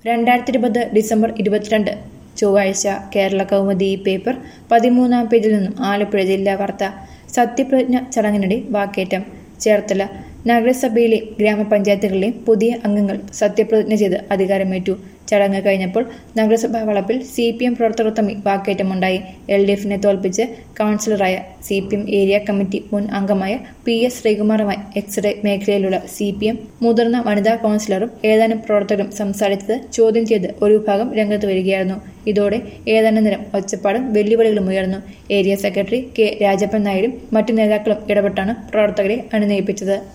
രണ്ടായിരത്തി ഇരുപത് ഡിസംബർ ഇരുപത്തിരണ്ട് ചൊവ്വാഴ്ച കേരള കൗമുദി പേപ്പർ പതിമൂന്നാം പേജിൽ നിന്നും ആലപ്പുഴ ജില്ലാ വാർത്ത സത്യപ്രതിജ്ഞ ചടങ്ങിനിടെ വാക്കേറ്റം ചേർത്തല നഗരസഭയിലെ ഗ്രാമപഞ്ചായത്തുകളിലെയും പുതിയ അംഗങ്ങൾ സത്യപ്രതിജ്ഞ ചെയ്ത് അധികാരമേറ്റു ചടങ്ങ് കഴിഞ്ഞപ്പോൾ നഗരസഭാ വളപ്പിൽ സി പി എം പ്രവർത്തകർ തമ്മിൽ വാക്കേറ്റമുണ്ടായി എൽ ഡി എഫിനെ തോൽപ്പിച്ച് കൗൺസിലറായ C P M area committee മുൻ അംഗമായ പി എസ് ശ്രീകുമാറുമായി എക്സ്റേ മേഖലയിലുള്ള സി പി എം മുതിർന്ന വനിതാ കൗൺസിലറും ഏതാനും പ്രവർത്തകരും സംസാരിച്ചത് ചോദ്യം ചെയ്ത് ഒരു വിഭാഗം രംഗത്ത് വരികയായിരുന്നു ഇതോടെ ഏതാനും നേരം ഒച്ചപ്പാടും വെല്ലുവിളികളും ഉയർന്നു ഏരിയ സെക്രട്ടറി കെ രാജപ്പൻ നായരും മറ്റു നേതാക്കളും ഇടപെട്ടാണ് പ്രവർത്തകരെ അണിനയിപ്പിച്ചത്